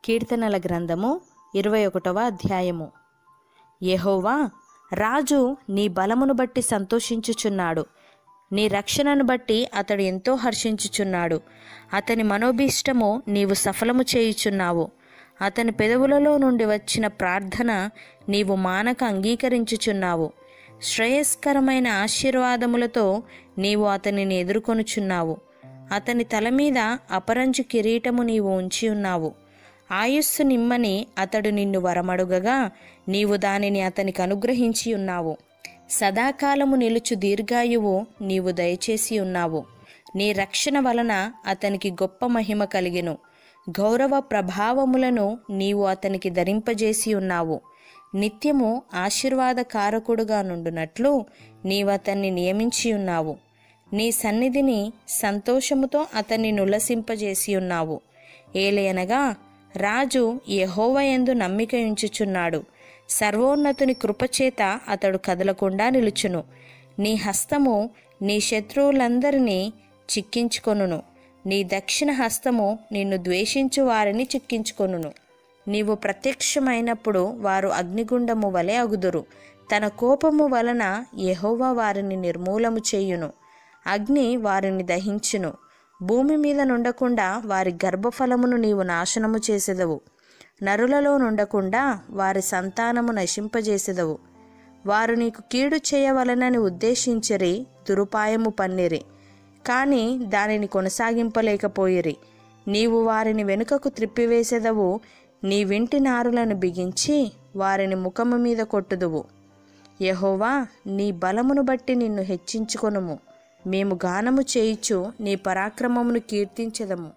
కీర్తనల గ్రంథము ఇరవై ఒకటవ అధ్యాయము యెహోవా రాజు నీ బలమును బట్టి సంతోషించుచున్నాడు నీ రక్షణను బట్టి అతడు ఎంతో హర్షించుచున్నాడు అతని మనోభీష్టము నీవు సఫలము చేయుచున్నావు అతని పెదవులలో నుండి వచ్చిన ప్రార్థన నీవు మానక అంగీకరించుచున్నావు శ్రేయస్కరమైన ఆశీర్వాదములతో నీవు అతనిని ఎదుర్కొనుచున్నావు అతని తల మీద అపరంజు కిరీటము నీవు ఉంచి ఉన్నావు ఆయుస్సు నిమ్మని అతడు నిన్ను వరమడుగగా నీవు దానిని అతనికి అనుగ్రహించి ఉన్నావు సదాకాలము నిలుచు దీర్ఘాయువు నీవు దయచేసి ఉన్నావు నీ రక్షణ వలన అతనికి గొప్ప మహిమ కలిగెను గౌరవ ప్రభావములను నీవు అతనికి ధరింపజేసి ఉన్నావు నిత్యము ఆశీర్వాదకారకుడుగా నుండునట్లు నీవు అతన్ని నియమించి ఉన్నావు నీ సన్నిధిని సంతోషముతో అతన్ని నులసింపజేసి ఉన్నావు ఏలయనగా రాజు యెహోవయందు నమ్మిక ఉంచుచున్నాడు సర్వోన్నతుని కృపచేత అతడు కదలకుండా నిలుచును నీ హస్తము నీ శత్రువులందరినీ చిక్కించుకొనును నీ దక్షిణ హస్తము నిన్ను ద్వేషించు వారిని చిక్కించుకొనును నీవు ప్రత్యక్షమైనప్పుడు వారు అగ్నిగుండము వలె అగుదురు తన కోపము వలన యెహోవా వారిని నిర్మూలము చేయును అగ్ని వారిని దహించును భూమి మీద నుండకుండా వారి గర్భఫలమును నీవు నాశనము చేసెదవు నరులలో నుండకుండా వారి సంతానము నశింపజేసెదవు వారు నీకు కీడు చేయవలనని ఉద్దేశించరి దురుపాయము పన్నిరి కానీ దానిని కొనసాగింపలేకపోయిరి నీవు వారిని వెనుకకు త్రిప్పివేసెదవు నీ వింటి నారులను బిగించి వారిని ముఖము మీద కొట్టుదువు యెహోవా నీ బలమును బట్టి నిన్ను హెచ్చించుకొనుము మేము గానము చేయిచు నీ పరాక్రమమును కీర్తించెదము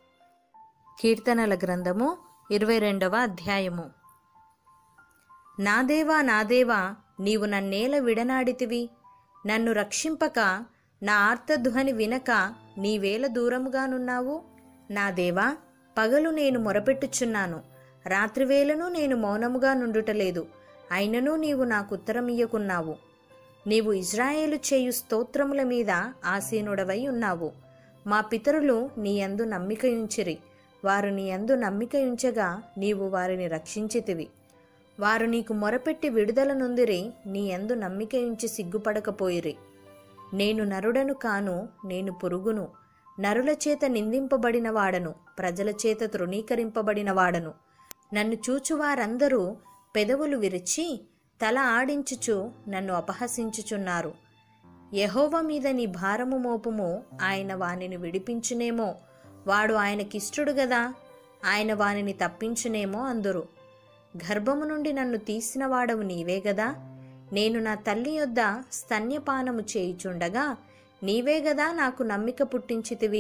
కీర్తనల గ్రంథము ఇరవై రెండవ అధ్యాయము నా దేవా నా దేవా నీవు నన్నేల విడనాడితివి నన్ను రక్షింపక నా ఆర్తధ్వని వినక నీవేల దూరముగానున్నావు నా దేవా పగలు నేను మొరపెట్టుచున్నాను రాత్రివేళను నేను మౌనముగా నుండుటలేదు అయినను నీవు నాకు ఉత్తరమియ్యకున్నావు నీవు ఇజ్రాయేలు చేయు స్తోత్రముల మీద ఆసీనుడవై ఉన్నావు మా పితరులు నీ యందు నమ్మికయుంచిరి వారు నీ యందు నమ్మికయుంచగా నీవు వారిని రక్షించితివి వారు నీకు మొరపెట్టి విడుదల నొందిరి నీ యందు నమ్మికయుంచి సిగ్గుపడకపోయిరి నేను నరుడను కాను నేను పురుగును నరుల చేత నిందింపబడిన వాడను ప్రజల చేత తృణీకరింపబడిన వాడను నన్ను చూచువారందరూ పెదవులు విరిచి తల ఆడించుచు నన్ను అపహసించుచున్నారు యహోవ మీద నీ భారము మోపుము ఆయన వానిని విడిపించునేమో వాడు ఆయనకిష్టుడు గదా ఆయన వానిని తప్పించునేమో అందురు గర్భము నుండి నన్ను తీసిన వాడవు నీవే గదా నేను నా తల్లి యొద్ద స్తన్యపానము చేయుచుండగా నీవే గదా నాకు నమ్మిక పుట్టించితివి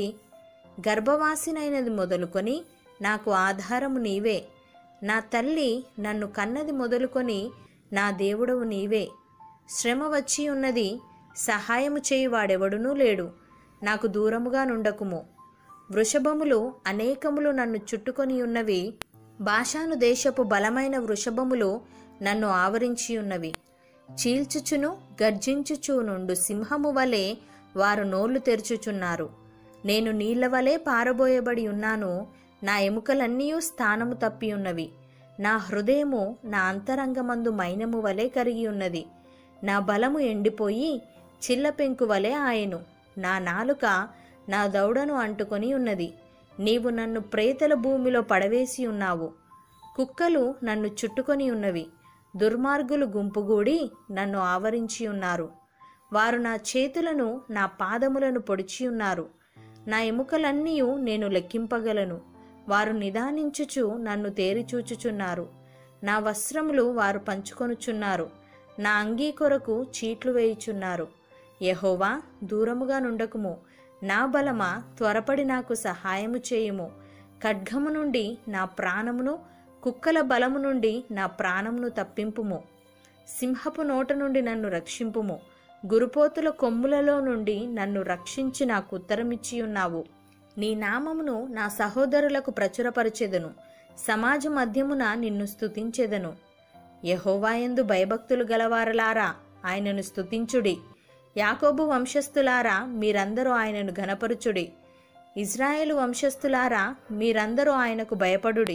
గర్భవాసినైనది మొదలుకొని నాకు ఆధారము నీవే నా తల్లి నన్ను కన్నది మొదలుకొని నా దేవుడవు నీవే శ్రమ వచ్చి ఉన్నది సహాయము చేయువాడెవడునూ లేడు నాకు దూరముగా నుండకుము వృషభములు అనేకములు నన్ను చుట్టుకొని ఉన్నవి భాషాను దేశపు బలమైన వృషభములు నన్ను ఆవరించి ఉన్నవి చీల్చుచును గర్జించుచు నుండు సింహము వలె వారు నోళ్లు తెరుచుచున్నారు నేను నీళ్ల వలె పారబోయబడి ఉన్నాను నా ఎముకలన్నీ స్థానము తప్పి ఉన్నవి నా హృదయము నా అంతరంగమందు మైనము వలె కరిగి ఉన్నది నా బలము ఎండిపోయి చిల్లపెంకు వలె ఆయను నా నాలుక నా దౌడను అంటుకొని ఉన్నది నీవు నన్ను ప్రేతల భూమిలో పడవేసి ఉన్నావు కుక్కలు నన్ను చుట్టుకొని ఉన్నవి దుర్మార్గులు గుంపుగూడి నన్ను ఆవరించి ఉన్నారు వారు నా చేతులను నా పాదములను పొడిచి ఉన్నారు నా ఎముకలన్నీ నేను లెక్కింపగలను వారు నిదానించుచు నన్ను తేరిచూచుచున్నారు నా వస్త్రములు వారు పంచుకొనుచున్నారు నా అంగీ కొరకు చీట్లు వేయుచున్నారు యహోవా దూరముగా నుండకుము నా బలమా త్వరపడి నాకు సహాయము చేయుము ఖడ్గము నుండి నా ప్రాణమును కుక్కల బలము నుండి నా ప్రాణమును తప్పింపుము సింహపు నోట నుండి నన్ను రక్షింపుము గురుపోతుల కొమ్ములలో నుండి నన్ను రక్షించి నాకు ఉత్తరమిచ్చి ఉన్నావు నీ నామమును నా సహోదరులకు ప్రచురపరచెదను సమాజ మధ్యమున నిన్ను స్తుతించెదను యహోవాయందు భయభక్తులు గలవారలారా ఆయనను స్తుతించుడి యాకోబు వంశస్థులారా మీరందరూ ఆయనను ఘనపరుచుడి ఇజ్రాయేలు వంశస్థులారా మీరందరూ ఆయనకు భయపడుడి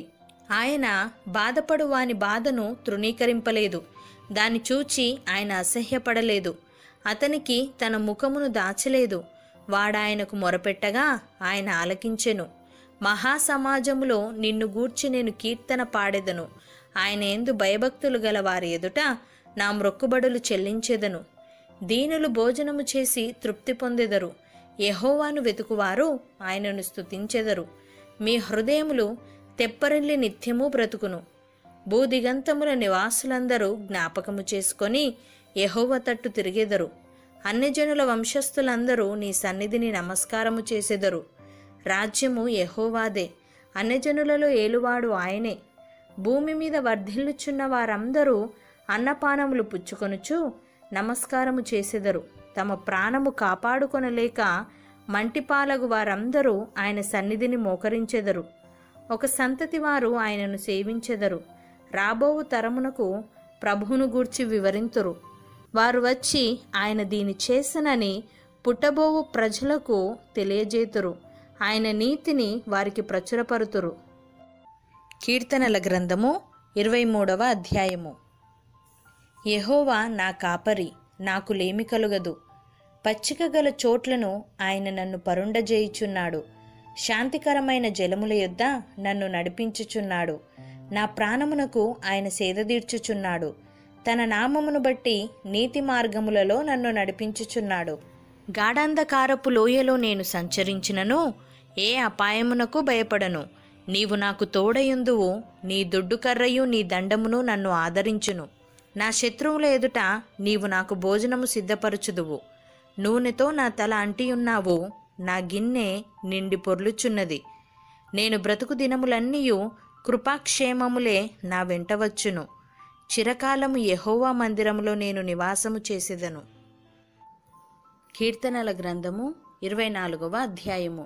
ఆయన బాధపడు వాని బాధను తృణీకరింపలేదు దాన్ని చూచి ఆయన అసహ్యపడలేదు అతనికి తన ముఖమును దాచలేదు వాడాయనకు మొరపెట్టగా ఆయన ఆలకించెను మహాసమాజములో నిన్ను గూర్చి నేను కీర్తన పాడెదను ఆయన ఎందు భయభక్తులు గల వారి ఎదుట నా మ్రొక్కుబడులు చెల్లించెదను దీనులు భోజనము చేసి తృప్తి పొందెదరు యెహోవాను వెతుకువారు ఆయనను స్తుతించెదరు మీ హృదయములు తెప్పరిల్లి నిత్యము బ్రతుకును భూదిగంతముల నివాసులందరూ జ్ఞాపకము చేసుకొని యెహోవ తట్టు తిరిగెదరు అన్యజనుల వంశస్థులందరూ నీ సన్నిధిని నమస్కారము చేసెదరు రాజ్యము యెహోవాదే అన్యజనులలో ఏలువాడు ఆయనే భూమి మీద వర్ధిల్లుచున్న వారందరూ అన్నపానములు పుచ్చుకొనుచు నమస్కారము చేసెదరు తమ ప్రాణము కాపాడుకొనలేక మంటిపాలగు వారందరూ ఆయన సన్నిధిని మోకరించెదరు ఒక సంతతి వారు ఆయనను సేవించెదరు రాబోవు తరమునకు ప్రభువును గూర్చి వివరింతురు వారు వచ్చి ఆయన దీని చేసనని పుట్టబోవు ప్రజలకు తెలియజేతురు ఆయన నీతిని వారికి ప్రచురపరుతురు కీర్తనల గ్రంథము ఇరవై మూడవ అధ్యాయము యెహోవా నా కాపరి నాకు లేమి కలుగదు పచ్చిక గల చోట్లను ఆయన నన్ను పరుండజేయుచున్నాడు శాంతికరమైన జలముల యొద్ద నన్ను నడిపించుచున్నాడు నా ప్రాణమునకు ఆయన సేదదీర్చుచున్నాడు తన నామమును బట్టి నీతి మార్గములలో నన్ను నడిపించుచున్నాడు గాఢాంధకారపు లోయలో నేను సంచరించినను ఏ అపాయమునకు భయపడను నీవు నాకు తోడయుందువు నీ దుడ్డు కర్రయు నీ దండమును నన్ను ఆదరించును నా శత్రువుల ఎదుట నీవు నాకు భోజనము సిద్ధపరచుదువు నూనెతో నా తల అంటియున్నావు నా గిన్నె నిండి పొర్లుచున్నది నేను బ్రతుకు దినములన్నీయు కృపాక్షేమములే నా వెంట వచ్చును చిరకాలము యెహోవా మందిరములో నేను నివాసము చేసేదను కీర్తనల గ్రంథము ఇరవై నాలుగవ అధ్యాయము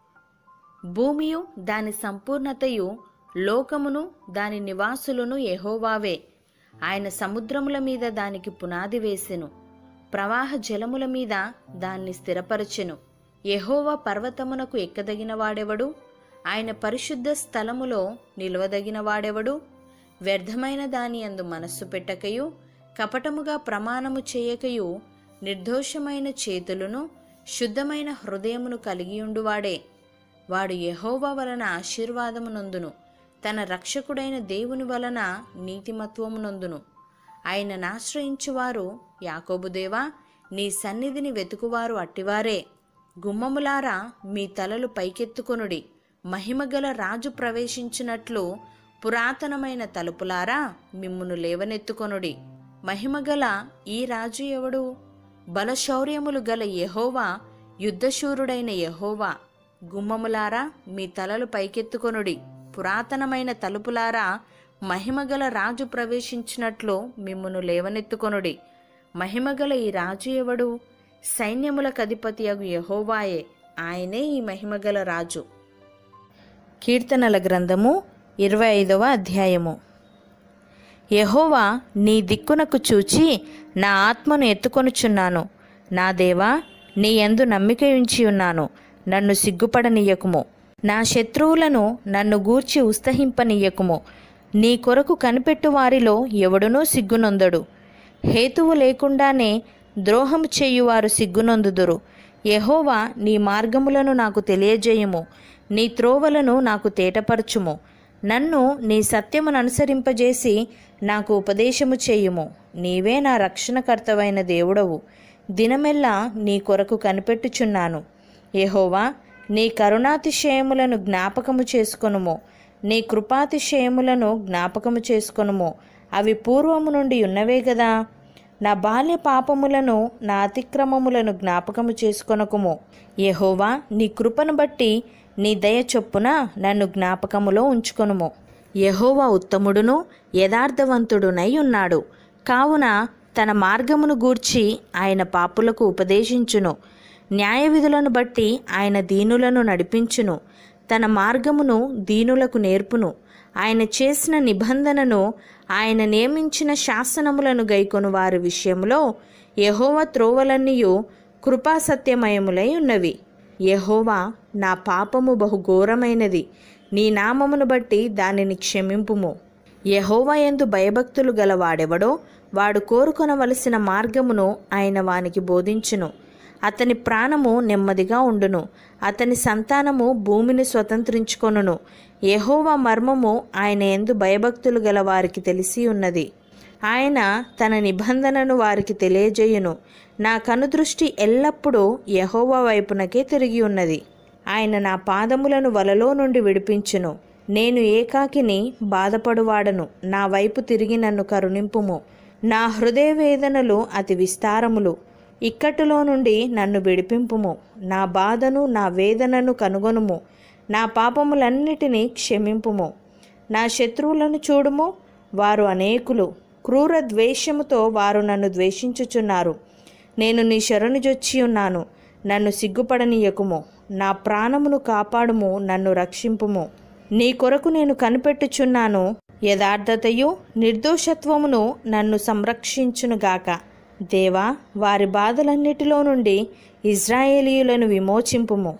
భూమియు దాని సంపూర్ణతయు లోకమును దాని నివాసులను యెహోవావే ఆయన సముద్రముల మీద దానికి పునాది వేసెను ప్రవాహ జలముల మీద దాన్ని స్థిరపరచెను యెహోవా పర్వతమునకు ఎక్కదగిన వాడెవడు ఆయన పరిశుద్ధ స్థలములో నిలవదగిన వాడెవడు వ్యర్థమైన దాని అందు మనస్సు పెట్టకయు కపటముగా ప్రమాణము చేయకయు నిర్దోషమైన చేతులను శుద్ధమైన హృదయమును కలిగియుండువాడే వాడు యెహోవా వలన ఆశీర్వాదమునందును తన రక్షకుడైన దేవుని వలన నీతిమత్వమునందును ఆయనను ఆశ్రయించువారు యాకోబుదేవా నీ సన్నిధిని వెతుకువారు అట్టివారే గుమ్మములారా మీ తలలు పైకెత్తుకొనుడి మహిమగల రాజు ప్రవేశించినట్లు పురాతనమైన తలుపులారా మిమ్మును లేవనెత్తుకొనుడి మహిమగల ఈ రాజు ఎవడు బలశౌర్యములు గల యెహోవా యుద్ధశూరుడైన యెహోవా గుమ్మములారా మీ తలలు పైకెత్తుకొనుడి పురాతనమైన తలుపులారా మహిమగల రాజు ప్రవేశించినట్లు మిమ్మును లేవనెత్తుకొనుడి మహిమగల ఈ రాజు ఎవడు సైన్యములకు అధిపతి అగు యహోవాయే ఆయనే ఈ మహిమగల రాజు కీర్తనల గ్రంథము ఇరవై ఐదవ అధ్యాయము యహోవా నీ దిక్కునకు చూచి నా ఆత్మను ఎత్తుకొనుచున్నాను నా దేవా నీ యందు నమ్మిక ఉంచి ఉన్నాను నన్ను సిగ్గుపడనీయకుము నా శత్రువులను నన్ను గూర్చి ఉత్సహింపనీయకుము నీ కొరకు కనిపెట్టు వారిలో ఎవడునూ సిగ్గునొందడు హేతువు లేకుండానే ద్రోహము చేయువారు సిగ్గునొందుదురు యెహోవా నీ మార్గములను నాకు తెలియజేయుము నీ త్రోవలను నాకు తేటపరచుము నన్ను నీ సత్యమును అనుసరింపజేసి నాకు ఉపదేశము చేయుము నీవే నా రక్షణకర్తవైన దేవుడవు దినమెల్లా నీ కొరకు కనిపెట్టుచున్నాను యెహోవా నీ కరుణాతిశయములను జ్ఞాపకము చేసుకొనుము నీ కృపాతిశయములను జ్ఞాపకము చేసుకొనుము అవి పూర్వము నుండి ఉన్నవే గదా నా బాల్య పాపములను నా అతిక్రమములను జ్ఞాపకము చేసుకొనకుము యెహోవా నీ కృపను బట్టి నీ దయ చొప్పున నన్ను జ్ఞాపకములో ఉంచుకొనుము యెహోవా ఉత్తముడును యథార్థవంతుడునై ఉన్నాడు కావున తన మార్గమును గూర్చి ఆయన పాపులకు ఉపదేశించును న్యాయ విధులను బట్టి ఆయన దీనులను నడిపించును తన మార్గమును దీనులకు నేర్పును ఆయన చేసిన నిబంధనను ఆయన నియమించిన శాసనములను గైకొను వారి విషయంలో యహోవ త్రోవలన్నీయు కృపాసత్యమయములై ఉన్నవి యహోవా నా పాపము బహు ఘోరమైనది నీ నామమును బట్టి దానిని క్షమింపుము యహోవా యందు భయభక్తులు గల వాడెవడో వాడు కోరుకొనవలసిన మార్గమును ఆయన వానికి బోధించును అతని ప్రాణము నెమ్మదిగా ఉండును అతని సంతానము భూమిని స్వతంత్రించుకొనును యెహోవా మర్మము ఆయన ఎందు భయభక్తులు గల వారికి తెలిసి ఉన్నది ఆయన తన నిబంధనను వారికి తెలియజేయును నా కనుదృష్టి ఎల్లప్పుడూ యెహోవా వైపునకే తిరిగి ఉన్నది ఆయన నా పాదములను వలలో నుండి విడిపించును నేను ఏకాకిని బాధపడువాడను నా వైపు తిరిగి నన్ను కరుణింపుము నా హృదయ వేదనలు అతి విస్తారములు ఇక్కట్టులో నుండి నన్ను విడిపింపుము నా బాధను నా వేదనను కనుగొనుము నా పాపములన్నిటినీ క్షమింపుము నా శత్రువులను చూడుము వారు అనేకులు క్రూర ద్వేషముతో వారు నన్ను ద్వేషించుచున్నారు నేను నీ శరణు జొచ్చి ఉన్నాను నన్ను సిగ్గుపడనీయకుము నా ప్రాణమును కాపాడుము నన్ను రక్షింపుము నీ కొరకు నేను కనిపెట్టుచున్నాను యథార్థతయు నిర్దోషత్వమును నన్ను సంరక్షించునుగాక దేవా వారి బాధలన్నిటిలో నుండి ఇజ్రాయేలీయులను విమోచింపుము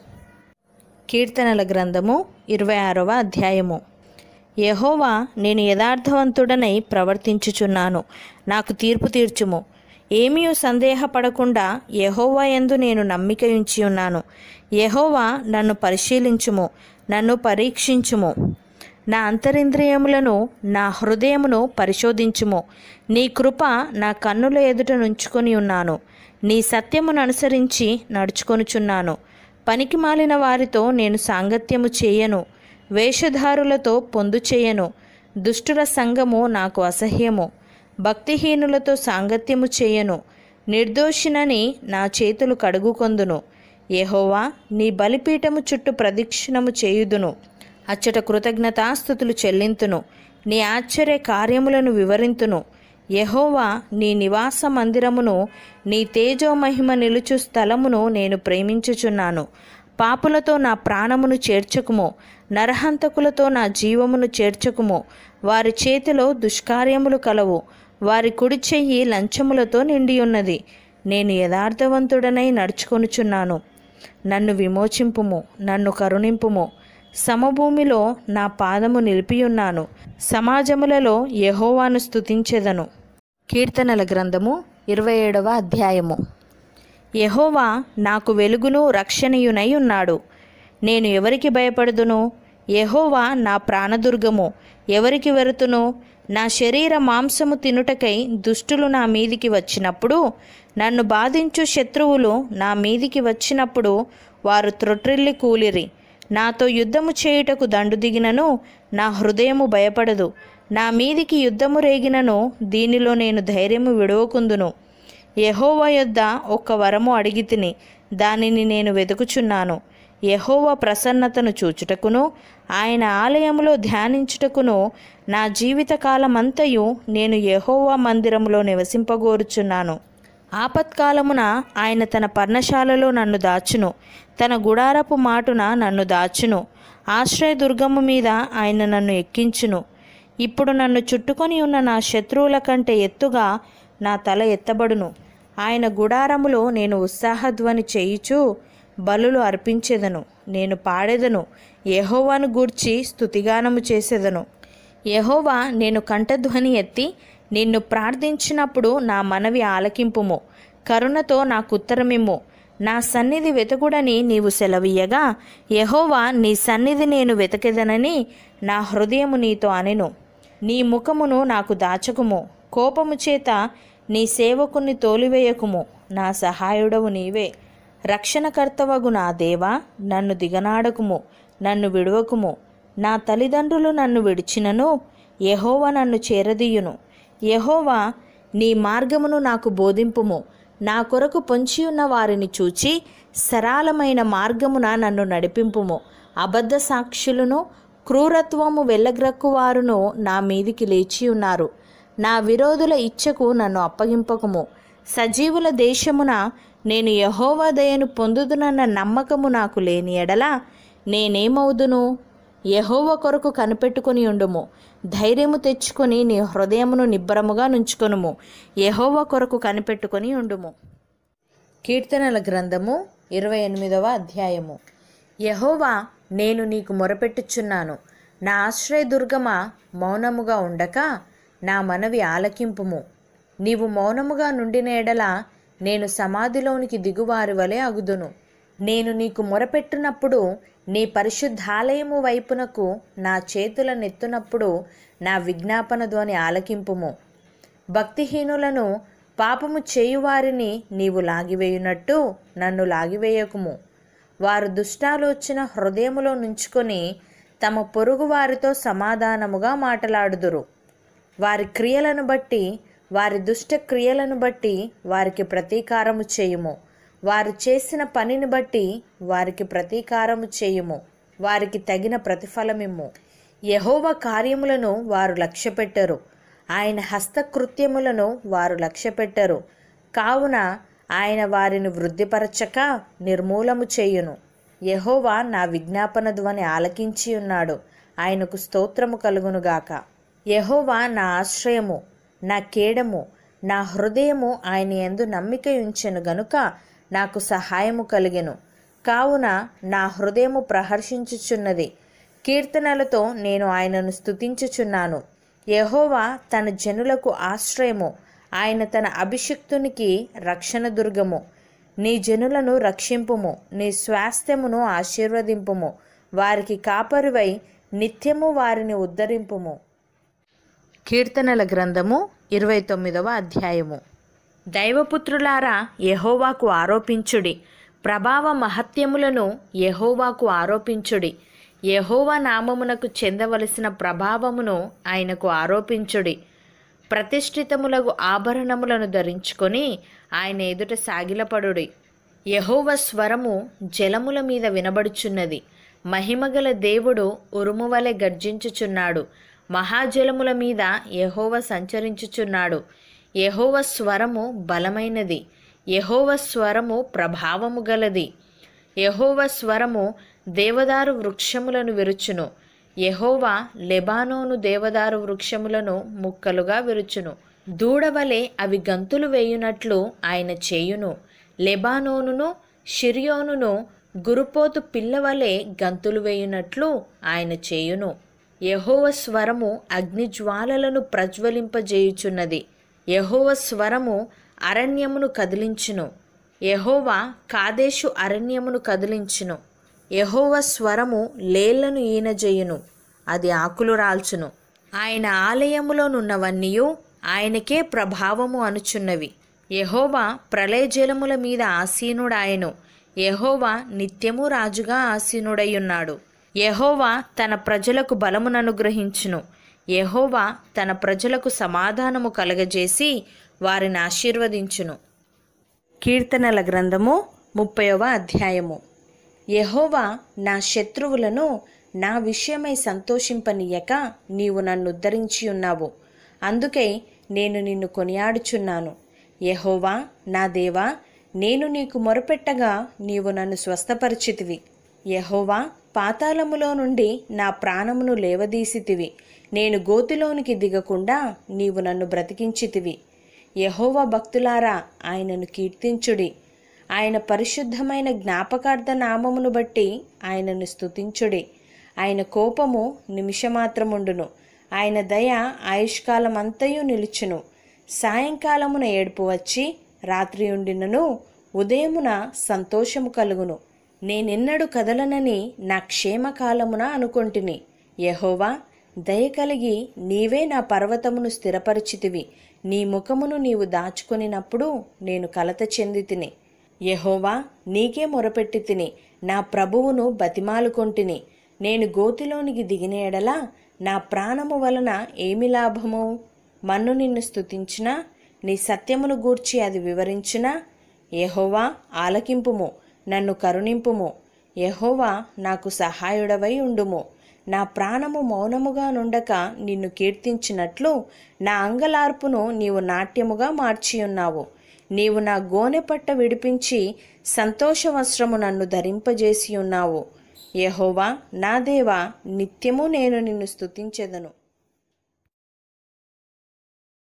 కీర్తనల గ్రంథము ఇరవై ఆరవ అధ్యాయము యహోవా నేను యథార్థవంతుడనై ప్రవర్తించుచున్నాను నాకు తీర్పు తీర్చుము ఏమీ సందేహపడకుండా యహోవా యందు నేను నమ్మిక ఉంచి ఉన్నాను యహోవా నన్ను పరిశీలించుము నన్ను పరీక్షించుము నా అంతరింద్రియములను నా హృదయమును పరిశోధించుము నీ కృప నా కన్నుల ఎదుట నుంచుకొని ఉన్నాను నీ సత్యమును అనుసరించి నడుచుకొనుచున్నాను పనికి మాలిన వారితో నేను సాంగత్యము చేయను వేషధారులతో పొందు చేయను దుష్టుల సంగము నాకు అసహ్యము భక్తిహీనులతో సాంగత్యము చేయను నిర్దోషినని నా చేతులు కడుగుకొందును యెహోవా నీ బలిపీఠము చుట్టూ ప్రదక్షిణము చేయుదును అచ్చట కృతజ్ఞతాస్థుతులు చెల్లింతును నీ ఆశ్చర్య కార్యములను వివరింతును యెహోవా నీ నివాస మందిరమును నీ తేజోమహిమ నిలుచు స్థలమును నేను ప్రేమించుచున్నాను పాపులతో నా ప్రాణమును చేర్చకుము నరహంతకులతో నా జీవమును చేర్చకుము వారి చేతిలో దుష్కార్యములు కలవు వారి కుడి చెయ్యి లంచములతో నిండి ఉన్నది నేను యథార్థవంతుడనై నడుచుకొనుచున్నాను నన్ను విమోచింపుము నన్ను కరుణింపుము సమభూమిలో నా పాదము నిలిపియున్నాను సమాజములలో యెహోవాను స్తుతించెదను కీర్తనల గ్రంథము ఇరవై ఏడవ అధ్యాయము యెహోవా నాకు వెలుగును రక్షణయునై ఉన్నాడు నేను ఎవరికి భయపడుదును యెహోవా నా ప్రాణదుర్గము ఎవరికి వెరుతును నా శరీర మాంసము తినుటకై దుష్టులు నా మీదికి వచ్చినప్పుడు నన్ను బాధించు శత్రువులు నా మీదికి వచ్చినప్పుడు వారు త్రొట్రిల్లి కూలిరి నాతో యుద్ధము చేయుటకు దండు దిగినను నా హృదయము భయపడదు నా మీదికి యుద్ధము రేగినను దీనిలో నేను ధైర్యము విడవకుందును యెహోవా యొద్ద ఒక్క వరము అడిగి తిని దానిని నేను వెతుకుచున్నాను యెహోవా ప్రసన్నతను చూచుటకును ఆయన ఆలయములో ధ్యానించుటకును నా జీవితకాలమంతయు నేను యెహోవా మందిరములో నివసింపగోరుచున్నాను ఆపత్కాలమున ఆయన తన పర్ణశాలలో నన్ను దాచును తన గుడారపు మాటున నన్ను దాచును ఆశ్రయదుర్గము మీద ఆయన నన్ను ఎక్కించును ఇప్పుడు నన్ను చుట్టుకొని ఉన్న నా శత్రువుల కంటే ఎత్తుగా నా తల ఎత్తబడును ఆయన గుడారములో నేను ఉత్సాహధ్వని చేయుచు బలులు అర్పించెదను నేను పాడెదను యెహోవాను గూర్చి స్తుతిగానము చేసేదను యెహోవా నేను కంఠధ్వని ఎత్తి నిన్ను ప్రార్థించినప్పుడు నా మనవి ఆలకింపుము కరుణతో నాకు ఉత్తరమిమ్ము నా సన్నిధి వెతకుడని నీవు సెలవీయగా యెహోవా నీ సన్నిధి నేను వెతకెదనని నా హృదయము నీతో అనెను నీ ముఖమును నాకు దాచకుము కోపము చేత నీ సేవకుని తోలివేయకుము నా సహాయుడవు నీవే రక్షణకర్తవగు నా దేవా నన్ను దిగనాడకుము నన్ను విడువకుము నా తల్లిదండ్రులు నన్ను విడిచినను యెహోవా నన్ను చేరదీయును యెహోవా నీ మార్గమును నాకు బోధింపుము నా కొరకు పొంచియున్న వారిని చూచి సరళమైన మార్గమున నన్ను నడిపింపుము అబద్ధ సాక్షులను క్రూరత్వము వెళ్ళగ్రక్కువారును నా మీదికి లేచి ఉన్నారు నా విరోధుల ఇచ్చకు నన్ను అప్పగింపకము సజీవుల దేశమున నేను యహోవా దయను పొందుదునన్న నమ్మకము నాకు లేని ఎడల నేనేమవుదును యహోవ కొరకు కనిపెట్టుకుని ఉండుము ధైర్యము తెచ్చుకొని నీ హృదయమును నిబ్బరముగా నుంచుకొనుము యహోవ కొరకు కనిపెట్టుకొని ఉండుము కీర్తనల గ్రంథము ఇరవై ఎనిమిదవ అధ్యాయము యహోవా నేను నీకు మొరపెట్టుచున్నాను నా ఆశ్రయదుర్గమా మౌనముగా ఉండక నా మనవి ఆలకింపుము నీవు మౌనముగా నుండిన ఎడల నేను సమాధిలోనికి దిగువారి వలె అగుదును నేను నీకు మొరపెట్టునప్పుడు నీ పరిశుద్ధాలయము వైపునకు నా చేతుల నెత్తునప్పుడు నా విజ్ఞాపన ధ్వని ఆలకింపుము భక్తిహీనులను పాపము చేయువారిని నీవు లాగివేయునట్టు నన్ను లాగివేయకుము వారు దుష్టాలోచన హృదయములో నుంచుకొని తమ పొరుగు వారితో సమాధానముగా మాటలాడుదురు వారి క్రియలను బట్టి వారి దుష్ట క్రియలను బట్టి వారికి ప్రతీకారము చేయుము వారు చేసిన పనిని బట్టి వారికి ప్రతీకారము చేయుము వారికి తగిన ప్రతిఫలమిమ్ము యహోవ కార్యములను వారు లక్ష్యపెట్టరు ఆయన హస్తకృత్యములను వారు లక్ష్యపెట్టరు కావున ఆయన వారిని వృద్ధిపరచక నిర్మూలము చేయును యహోవా నా విజ్ఞాపన ధ్వని ఆలకించి ఉన్నాడు ఆయనకు స్తోత్రము కలుగునుగాక యహోవా నా ఆశ్రయము నా కేడము నా హృదయము ఆయన యందు నమ్మిక ఉంచెను గనుక నాకు సహాయము కలిగెను కావున నా హృదయము ప్రహర్షించుచున్నది కీర్తనలతో నేను ఆయనను స్తుతించుచున్నాను యహోవా తన జనులకు ఆశ్రయము ఆయన తన అభిషిక్తునికి రక్షణ దుర్గము నీ జనులను రక్షింపుము నీ స్వాస్థ్యమును ఆశీర్వదింపుము వారికి కాపరివై నిత్యము వారిని ఉద్ధరింపుము కీర్తనల గ్రంథము ఇరవై తొమ్మిదవ అధ్యాయము దైవపుత్రులారా యహోవాకు ఆరోపించుడి ప్రభావ మహత్యములను యహోవాకు ఆరోపించుడి యహోవా నామమునకు చెందవలసిన ప్రభావమును ఆయనకు ఆరోపించుడి ప్రతిష్ఠితములకు ఆభరణములను ధరించుకొని ఆయన ఎదుట సాగిలపడుడి యహోవ స్వరము జలముల మీద వినబడుచున్నది మహిమగల దేవుడు ఉరుము వలె గర్జించుచున్నాడు మహాజలముల మీద యహోవ సంచరించుచున్నాడు యహోవ స్వరము బలమైనది యహోవ స్వరము ప్రభావము గలది యహోవ స్వరము దేవదారు వృక్షములను విరుచును యహోవా లెబానోను దేవదారు వృక్షములను ముక్కలుగా విరుచును దూడవలే అవి గంతులు వేయునట్లు ఆయన చేయును లెబానోనును షిరియోనును గురుపోతు పిల్లవలే గంతులు వేయునట్లు ఆయన చేయును యహోవ స్వరము అగ్నిజ్వాలలను ప్రజ్వలింపజేయుచున్నది యహోవ స్వరము అరణ్యమును కదిలించును యహోవా కాదేశు అరణ్యమును కదిలించును యహోవ స్వరము లేళ్లను ఈనజేయును అది ఆకులు రాల్చును ఆయన ఆలయములోనున్నవన్నీయు ఆయనకే ప్రభావము అనుచున్నవి యహోవా ప్రళయజలముల మీద ఆసీనుడాయను యహోవా నిత్యము రాజుగా ఆసీనుడయ్యున్నాడు యహోవా తన ప్రజలకు బలముననుగ్రహించును యహోవా తన ప్రజలకు సమాధానము కలగజేసి వారిని ఆశీర్వదించును కీర్తనల గ్రంథము ముప్పైవ అధ్యాయము యహోవా నా శత్రువులను నా విషయమై సంతోషింపనీయక నీవు నన్ను ఉద్ధరించి ఉన్నావు అందుకై నేను నిన్ను కొనియాడుచున్నాను యహోవా నా దేవా నేను నీకు మొరపెట్టగా నీవు నన్ను స్వస్థపరిచితివి యహోవా పాతాళములో నుండి నా ప్రాణమును లేవదీసితివి నేను గోతిలోనికి దిగకుండా నీవు నన్ను బ్రతికించితివి యహోవా భక్తులారా ఆయనను కీర్తించుడి ఆయన పరిశుద్ధమైన జ్ఞాపకార్థ నామమును బట్టి ఆయనను స్తుతించుడి ఆయన కోపము నిమిషమాత్రముండును ఆయన దయ ఆయుష్కాలం అంతయు నిలుచును సాయంకాలమున ఏడుపు వచ్చి రాత్రి ఉండినను ఉదయమున సంతోషము కలుగును నేనెన్నడు కదలనని నా క్షేమకాలమున అనుకొంటిని యహోవా దయ కలిగి నీవే నా పర్వతమును స్థిరపరిచితివి నీ ముఖమును నీవు దాచుకొనినప్పుడు నేను కలత చెంది తిని యహోవా నీకే మొరపెట్టి తిని నా ప్రభువును బతిమాలుకొంటిని నేను గోతిలోనికి దిగిన ఎడల నా ప్రాణము వలన ఏమి లాభము మన్ను నిన్ను స్తుతించినా నీ సత్యమును గూర్చి అది వివరించినా యహోవా ఆలకింపుము నన్ను కరుణింపుము యహోవా నాకు సహాయుడవై ఉండుము నా ప్రాణము మౌనముగా నుండక నిన్ను కీర్తించినట్లు నా అంగలార్పును నీవు నాట్యముగా మార్చి ఉన్నావు నీవు నా గోనె పట్ట విడిపించి సంతోష వస్త్రము నన్ను ధరింపజేసి ఉన్నావు యహోవా నా దేవా నిత్యము నేను నిన్ను స్తుతించెదను